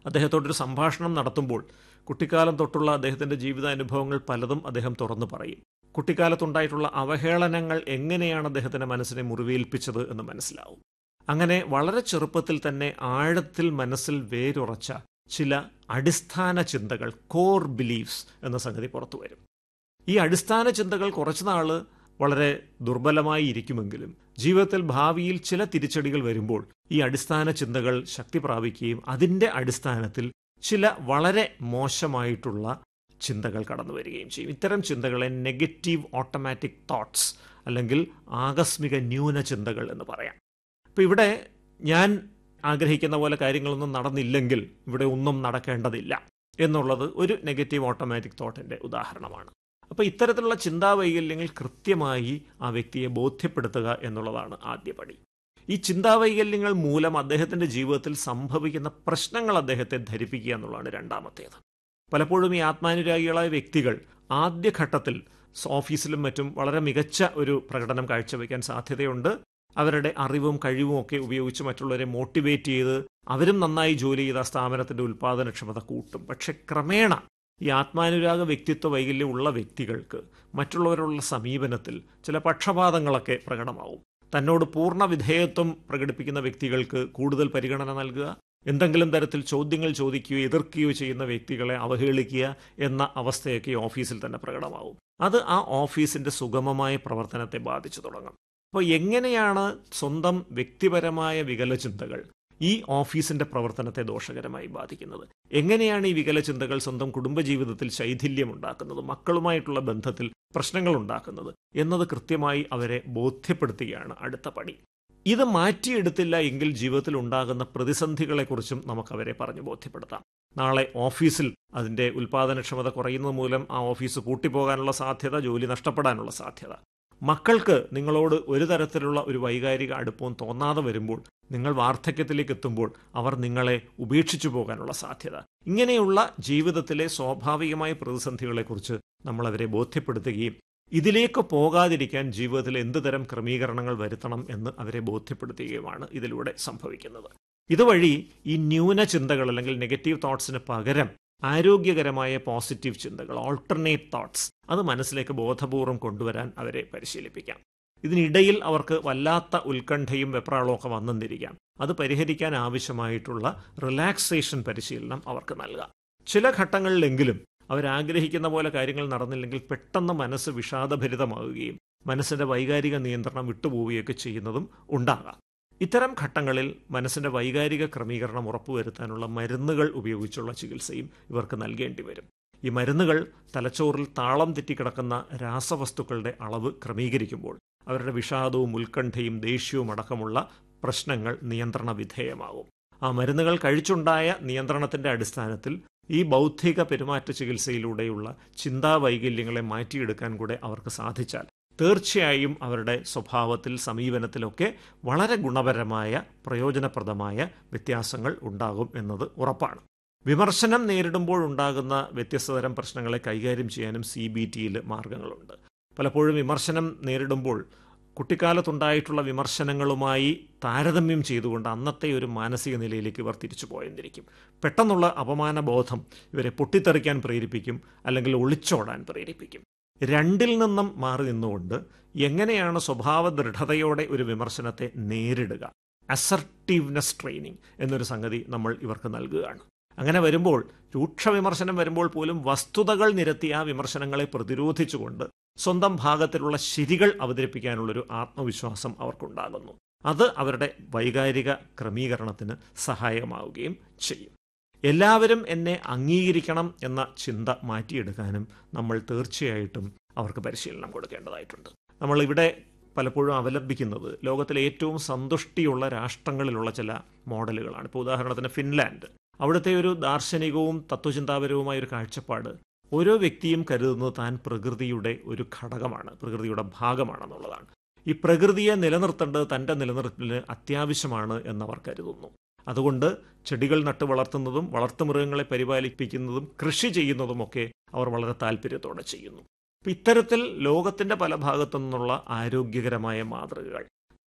അദ്ദേഹത്തോടൊരു സംഭാഷണം നടത്തുമ്പോൾ കുട്ടിക്കാലം തൊട്ടുള്ള അദ്ദേഹത്തിൻ്റെ ജീവിതാനുഭവങ്ങൾ പലതും അദ്ദേഹം തുറന്നു പറയും കുട്ടിക്കാലത്തുണ്ടായിട്ടുള്ള അവഹേളനങ്ങൾ എങ്ങനെയാണ് അദ്ദേഹത്തിൻ്റെ മനസ്സിനെ മുറിവേൽപ്പിച്ചത് എന്ന് മനസ്സിലാവും അങ്ങനെ വളരെ ചെറുപ്പത്തിൽ തന്നെ ആഴത്തിൽ മനസ്സിൽ വേരുറച്ച ചില അടിസ്ഥാന ചിന്തകൾ കോർ ബിലീഫ്സ് എന്ന സംഗതി പുറത്തു വരും ഈ അടിസ്ഥാന ചിന്തകൾ കുറച്ചുനാൾ വളരെ ദുർബലമായി ഇരിക്കുമെങ്കിലും ജീവിതത്തിൽ ഭാവിയിൽ ചില തിരിച്ചടികൾ വരുമ്പോൾ ഈ അടിസ്ഥാന ചിന്തകൾ ശക്തി പ്രാപിക്കുകയും അതിൻ്റെ അടിസ്ഥാനത്തിൽ ചില വളരെ മോശമായിട്ടുള്ള ചിന്തകൾ കടന്നു വരികയും ചെയ്യും ഇത്തരം ചിന്തകളെ നെഗറ്റീവ് ഓട്ടോമാറ്റിക് തോട്ട്സ് അല്ലെങ്കിൽ ആകസ്മിക ന്യൂന ചിന്തകൾ എന്ന് പറയാം അപ്പോൾ ഇവിടെ ഞാൻ ആഗ്രഹിക്കുന്ന പോലെ കാര്യങ്ങളൊന്നും നടന്നില്ലെങ്കിൽ ഇവിടെ ഒന്നും നടക്കേണ്ടതില്ല എന്നുള്ളത് ഒരു നെഗറ്റീവ് ഓട്ടോമാറ്റിക് തോട്ടിൻ്റെ ഉദാഹരണമാണ് അപ്പോൾ ഇത്തരത്തിലുള്ള ചിന്താവൈകല്യങ്ങൾ കൃത്യമായി ആ വ്യക്തിയെ ബോധ്യപ്പെടുത്തുക എന്നുള്ളതാണ് ആദ്യപടി ഈ ചിന്താവൈകല്യങ്ങൾ മൂലം അദ്ദേഹത്തിൻ്റെ ജീവിതത്തിൽ സംഭവിക്കുന്ന പ്രശ്നങ്ങൾ അദ്ദേഹത്തെ ധരിപ്പിക്കുക എന്നുള്ളതാണ് രണ്ടാമത്തേത് പലപ്പോഴും ഈ ആത്മാനുരാഗികളായ വ്യക്തികൾ ആദ്യഘട്ടത്തിൽ ഓഫീസിലും മറ്റും വളരെ മികച്ച ഒരു പ്രകടനം കാഴ്ചവെക്കാൻ സാധ്യതയുണ്ട് അവരുടെ അറിവും കഴിവും ഒക്കെ ഉപയോഗിച്ച് മറ്റുള്ളവരെ മോട്ടിവേറ്റ് ചെയ്ത് അവരും നന്നായി ജോലി ചെയ്ത സ്ഥാപനത്തിന്റെ ഉൽപാദനക്ഷമത കൂട്ടും പക്ഷെ ക്രമേണ ഈ ആത്മാനുരാഗ വ്യക്തിത്വ വൈകല്യം ഉള്ള വ്യക്തികൾക്ക് മറ്റുള്ളവരുള്ള സമീപനത്തിൽ ചില പക്ഷപാതങ്ങളൊക്കെ പ്രകടമാവും തന്നോട് പൂർണ്ണ വിധേയത്വം പ്രകടിപ്പിക്കുന്ന വ്യക്തികൾക്ക് കൂടുതൽ പരിഗണന നൽകുക എന്തെങ്കിലും തരത്തിൽ ചോദ്യങ്ങൾ ചോദിക്കുകയോ എതിർക്കുകയോ ചെയ്യുന്ന വ്യക്തികളെ അവഹേളിക്കുക എന്ന അവസ്ഥയൊക്കെ ഈ ഓഫീസിൽ തന്നെ പ്രകടമാവും അത് ആ ഓഫീസിന്റെ സുഗമമായ പ്രവർത്തനത്തെ ബാധിച്ചു തുടങ്ങും അപ്പോൾ എങ്ങനെയാണ് സ്വന്തം വ്യക്തിപരമായ വികലചിന്തകൾ ഈ ഓഫീസിന്റെ പ്രവർത്തനത്തെ ദോഷകരമായി ബാധിക്കുന്നത് എങ്ങനെയാണ് ഈ വികലചിന്തകൾ സ്വന്തം കുടുംബജീവിതത്തിൽ ശൈഥില്യം ഉണ്ടാക്കുന്നത് മക്കളുമായിട്ടുള്ള ബന്ധത്തിൽ പ്രശ്നങ്ങൾ ഉണ്ടാക്കുന്നത് എന്നത് കൃത്യമായി അവരെ ബോധ്യപ്പെടുത്തുകയാണ് അടുത്ത പടി ഇത് മാറ്റിയെടുത്തില്ല എങ്കിൽ ജീവിതത്തിൽ ഉണ്ടാകുന്ന പ്രതിസന്ധികളെക്കുറിച്ചും നമുക്ക് അവരെ പറഞ്ഞു ബോധ്യപ്പെടുത്താം നാളെ ഓഫീസിൽ അതിന്റെ ഉൽപാദനക്ഷമത കുറയുന്നത് മൂലം ആ ഓഫീസ് പൂട്ടിപ്പോകാനുള്ള സാധ്യത ജോലി നഷ്ടപ്പെടാനുള്ള സാധ്യത മക്കൾക്ക് നിങ്ങളോട് ഒരു തരത്തിലുള്ള ഒരു വൈകാരിക അടുപ്പവും തോന്നാതെ വരുമ്പോൾ നിങ്ങൾ വാർദ്ധക്യത്തിലേക്ക് എത്തുമ്പോൾ അവർ നിങ്ങളെ ഉപേക്ഷിച്ചു പോകാനുള്ള സാധ്യത ഇങ്ങനെയുള്ള ജീവിതത്തിലെ സ്വാഭാവികമായ പ്രതിസന്ധികളെക്കുറിച്ച് നമ്മൾ അവരെ ബോധ്യപ്പെടുത്തുകയും ഇതിലേക്ക് പോകാതിരിക്കാൻ ജീവിതത്തിൽ എന്ത് തരം ക്രമീകരണങ്ങൾ വരുത്തണം എന്ന് അവരെ ബോധ്യപ്പെടുത്തുകയുമാണ് ഇതിലൂടെ സംഭവിക്കുന്നത് ഇതുവഴി ഈ ന്യൂന ചിന്തകൾ അല്ലെങ്കിൽ നെഗറ്റീവ് തോട്ട്സിന് പകരം ആരോഗ്യകരമായ പോസിറ്റീവ് ചിന്തകൾ ഓൾട്ടർനേറ്റ് തോട്ട്സ് അത് മനസ്സിലേക്ക് ബോധപൂർവം കൊണ്ടുവരാൻ അവരെ പരിശീലിപ്പിക്കാം ഇതിനിടയിൽ അവർക്ക് വല്ലാത്ത ഉത്കണ്ഠയും വെപ്രാളവും ഒക്കെ വന്നെന്നിരിക്കാം അത് പരിഹരിക്കാൻ ആവശ്യമായിട്ടുള്ള റിലാക്സേഷൻ പരിശീലനം അവർക്ക് നൽകാം ചില ഘട്ടങ്ങളിലെങ്കിലും അവരാഗ്രഹിക്കുന്ന പോലെ കാര്യങ്ങൾ നടന്നില്ലെങ്കിൽ പെട്ടെന്ന് മനസ്സ് വിഷാദഭരിതമാവുകയും മനസ്സിന്റെ വൈകാരിക നിയന്ത്രണം വിട്ടുപോവുകയൊക്കെ ചെയ്യുന്നതും ഉണ്ടാകാം ഇത്തരം ഘട്ടങ്ങളിൽ മനസ്സിന്റെ വൈകാരിക ക്രമീകരണം ഉറപ്പുവരുത്താനുള്ള മരുന്നുകൾ ഉപയോഗിച്ചുള്ള ചികിത്സയും ഇവർക്ക് നൽകേണ്ടി വരും ഈ മരുന്നുകൾ തലച്ചോറിൽ താളം തെറ്റിക്കിടക്കുന്ന രാസവസ്തുക്കളുടെ അളവ് ക്രമീകരിക്കുമ്പോൾ അവരുടെ വിഷാദവും ഉത്കണ്ഠയും ദേഷ്യവും അടക്കമുള്ള പ്രശ്നങ്ങൾ നിയന്ത്രണ വിധേയമാകും ആ മരുന്നുകൾ കഴിച്ചുണ്ടായ നിയന്ത്രണത്തിന്റെ അടിസ്ഥാനത്തിൽ ഈ ബൗദ്ധിക പെരുമാറ്റ ചികിത്സയിലൂടെയുള്ള ചിന്താവൈകല്യങ്ങളെ മാറ്റിയെടുക്കാൻ കൂടെ അവർക്ക് സാധിച്ചാൽ തീർച്ചയായും അവരുടെ സ്വഭാവത്തിൽ സമീപനത്തിലൊക്കെ വളരെ ഗുണപരമായ പ്രയോജനപ്രദമായ വ്യത്യാസങ്ങൾ ഉണ്ടാകും എന്നത് ഉറപ്പാണ് വിമർശനം നേരിടുമ്പോഴുണ്ടാകുന്ന വ്യത്യസ്ത തരം പ്രശ്നങ്ങളെ കൈകാര്യം ചെയ്യാനും സി ബി ടിയിൽ മാർഗങ്ങളുണ്ട് പലപ്പോഴും വിമർശനം നേരിടുമ്പോൾ കുട്ടിക്കാലത്തുണ്ടായിട്ടുള്ള വിമർശനങ്ങളുമായി താരതമ്യം ചെയ്തുകൊണ്ട് അന്നത്തെ ഒരു മാനസിക നിലയിലേക്ക് ഇവർ തിരിച്ചു പോയെന്നിരിക്കും പെട്ടെന്നുള്ള അപമാനബോധം ഇവരെ പൊട്ടിത്തെറിക്കാൻ പ്രേരിപ്പിക്കും അല്ലെങ്കിൽ ഒളിച്ചോടാൻ പ്രേരിപ്പിക്കും രണ്ടിൽ നിന്നും മാറി നിന്നുകൊണ്ട് എങ്ങനെയാണ് സ്വഭാവ ദൃഢതയോടെ ഒരു വിമർശനത്തെ നേരിടുക അസർട്ടീവ്നെസ് ട്രെയിനിങ് എന്നൊരു സംഗതി നമ്മൾ ഇവർക്ക് നൽകുകയാണ് അങ്ങനെ വരുമ്പോൾ രൂക്ഷ വിമർശനം വരുമ്പോൾ പോലും വസ്തുതകൾ നിരത്തി ആ വിമർശനങ്ങളെ പ്രതിരോധിച്ചുകൊണ്ട് സ്വന്തം ഭാഗത്തിലുള്ള ശരികൾ അവതരിപ്പിക്കാനുള്ളൊരു ആത്മവിശ്വാസം അവർക്കുണ്ടാകുന്നു അത് അവരുടെ വൈകാരിക ക്രമീകരണത്തിന് സഹായകമാവുകയും ചെയ്യും എല്ലാവരും എന്നെ അംഗീകരിക്കണം എന്ന ചിന്ത മാറ്റിയെടുക്കാനും നമ്മൾ തീർച്ചയായിട്ടും അവർക്ക് പരിശീലനം കൊടുക്കേണ്ടതായിട്ടുണ്ട് നമ്മൾ ഇവിടെ പലപ്പോഴും അവലംബിക്കുന്നത് ലോകത്തിലെ ഏറ്റവും സന്തുഷ്ടിയുള്ള രാഷ്ട്രങ്ങളിലുള്ള ചില മോഡലുകളാണ് ഇപ്പോൾ ഉദാഹരണത്തിന് ഫിൻലാൻഡ് അവിടുത്തെ ഒരു ദാർശനികവും തത്വചിന്താപരവുമായ ഒരു കാഴ്ചപ്പാട് ഓരോ വ്യക്തിയും കരുതുന്നത് താൻ പ്രകൃതിയുടെ ഒരു ഘടകമാണ് പ്രകൃതിയുടെ ഭാഗമാണെന്നുള്ളതാണ് ഈ പ്രകൃതിയെ നിലനിർത്തേണ്ടത് തൻ്റെ നിലനിർത്തലിന് അത്യാവശ്യമാണ് എന്നവർ കരുതുന്നു അതുകൊണ്ട് ചെടികൾ നട്ടു വളർത്തുന്നതും വളർത്തുമൃഗങ്ങളെ പരിപാലിപ്പിക്കുന്നതും കൃഷി ചെയ്യുന്നതുമൊക്കെ അവർ വളരെ താല്പര്യത്തോടെ ചെയ്യുന്നു അപ്പം ഇത്തരത്തിൽ ലോകത്തിൻ്റെ പല ഭാഗത്തു നിന്നുള്ള ആരോഗ്യകരമായ മാതൃകകൾ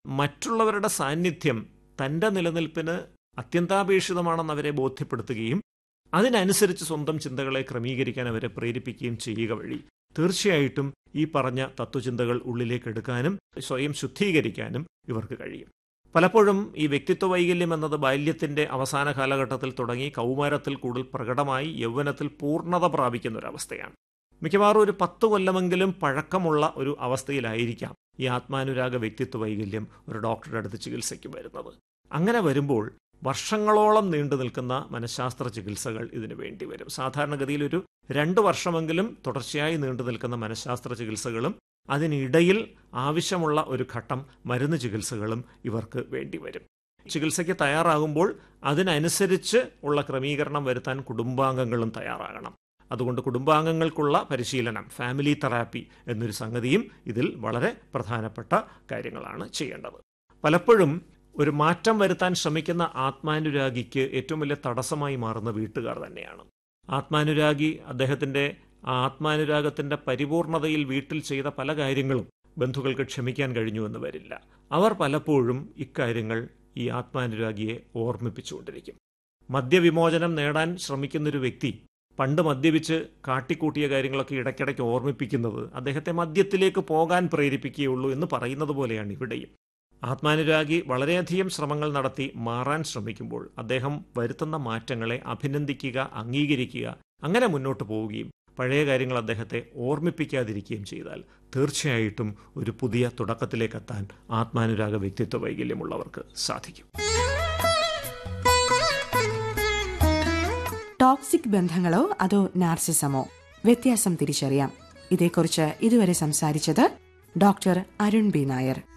മറ്റുള്ളവരുടെ സാന്നിധ്യം തൻ്റെ നിലനിൽപ്പിന് അത്യന്താപേക്ഷിതമാണെന്ന് അവരെ ബോധ്യപ്പെടുത്തുകയും അതിനനുസരിച്ച് സ്വന്തം ചിന്തകളെ ക്രമീകരിക്കാൻ അവരെ പ്രേരിപ്പിക്കുകയും ചെയ്യുക വഴി തീർച്ചയായിട്ടും ഈ പറഞ്ഞ തത്വചിന്തകൾ ഉള്ളിലേക്ക് എടുക്കാനും സ്വയം ശുദ്ധീകരിക്കാനും ഇവർക്ക് കഴിയും പലപ്പോഴും ഈ വ്യക്തിത്വ വൈകല്യം എന്നത് ബാല്യത്തിന്റെ അവസാന കാലഘട്ടത്തിൽ തുടങ്ങി കൗമാരത്തിൽ കൂടുതൽ പ്രകടമായി യൗവനത്തിൽ പൂർണ്ണത പ്രാപിക്കുന്ന ഒരു അവസ്ഥയാണ് മിക്കവാറും ഒരു പത്ത് കൊല്ലമെങ്കിലും പഴക്കമുള്ള ഒരു അവസ്ഥയിലായിരിക്കാം ഈ ആത്മാനുരാഗ വ്യക്തിത്വ വൈകല്യം ഒരു ഡോക്ടറുടെ അടുത്ത് ചികിത്സയ്ക്ക് വരുന്നത് അങ്ങനെ വരുമ്പോൾ വർഷങ്ങളോളം നീണ്ടു നിൽക്കുന്ന മനഃശാസ്ത്ര ചികിത്സകൾ ഇതിനു വേണ്ടി വരും സാധാരണഗതിയിൽ ഒരു രണ്ട് വർഷമെങ്കിലും തുടർച്ചയായി നീണ്ടു നിൽക്കുന്ന മനഃശാസ്ത്ര ചികിത്സകളും അതിനിടയിൽ ആവശ്യമുള്ള ഒരു ഘട്ടം മരുന്ന് ചികിത്സകളും ഇവർക്ക് വേണ്ടിവരും ചികിത്സയ്ക്ക് തയ്യാറാകുമ്പോൾ അതിനനുസരിച്ച് ഉള്ള ക്രമീകരണം വരുത്താൻ കുടുംബാംഗങ്ങളും തയ്യാറാകണം അതുകൊണ്ട് കുടുംബാംഗങ്ങൾക്കുള്ള പരിശീലനം ഫാമിലി തെറാപ്പി എന്നൊരു സംഗതിയും ഇതിൽ വളരെ പ്രധാനപ്പെട്ട കാര്യങ്ങളാണ് ചെയ്യേണ്ടത് പലപ്പോഴും ഒരു മാറ്റം വരുത്താൻ ശ്രമിക്കുന്ന ആത്മാനുരാഗിക്ക് ഏറ്റവും വലിയ തടസ്സമായി മാറുന്ന വീട്ടുകാർ തന്നെയാണ് ആത്മാനുരാഗി അദ്ദേഹത്തിന്റെ ആ ആത്മാനുരാഗത്തിന്റെ പരിപൂർണതയിൽ വീട്ടിൽ ചെയ്ത പല കാര്യങ്ങളും ബന്ധുക്കൾക്ക് ക്ഷമിക്കാൻ കഴിഞ്ഞു എന്ന് വരില്ല അവർ പലപ്പോഴും ഇക്കാര്യങ്ങൾ ഈ ആത്മാനുരാഗിയെ ഓർമ്മിപ്പിച്ചുകൊണ്ടിരിക്കും മദ്യവിമോചനം നേടാൻ ശ്രമിക്കുന്നൊരു വ്യക്തി പണ്ട് മദ്യപിച്ച് കാട്ടിക്കൂട്ടിയ കാര്യങ്ങളൊക്കെ ഇടയ്ക്കിടയ്ക്ക് ഓർമ്മിപ്പിക്കുന്നത് അദ്ദേഹത്തെ മദ്യത്തിലേക്ക് പോകാൻ പ്രേരിപ്പിക്കുകയുള്ളൂ എന്ന് പറയുന്നത് പോലെയാണ് ഇവിടെയും ആത്മാനുരാഗി വളരെയധികം ശ്രമങ്ങൾ നടത്തി മാറാൻ ശ്രമിക്കുമ്പോൾ അദ്ദേഹം വരുത്തുന്ന മാറ്റങ്ങളെ അഭിനന്ദിക്കുക അംഗീകരിക്കുക അങ്ങനെ മുന്നോട്ട് പോവുകയും പഴയ കാര്യങ്ങൾ അദ്ദേഹത്തെ ഓർമ്മിപ്പിക്കാതിരിക്കുകയും ചെയ്താൽ തീർച്ചയായിട്ടും ഒരു പുതിയ തുടക്കത്തിലേക്കെത്താൻ ആത്മാനുരാഗ വ്യക്തിത്വ വൈകല്യമുള്ളവർക്ക് സാധിക്കും ടോക്സിക് ബന്ധങ്ങളോ അതോ നാർസിസമോ വ്യത്യാസം തിരിച്ചറിയാം ഇതേക്കുറിച്ച് ഇതുവരെ സംസാരിച്ചത് ഡോക്ടർ അരുൺ ബി നായർ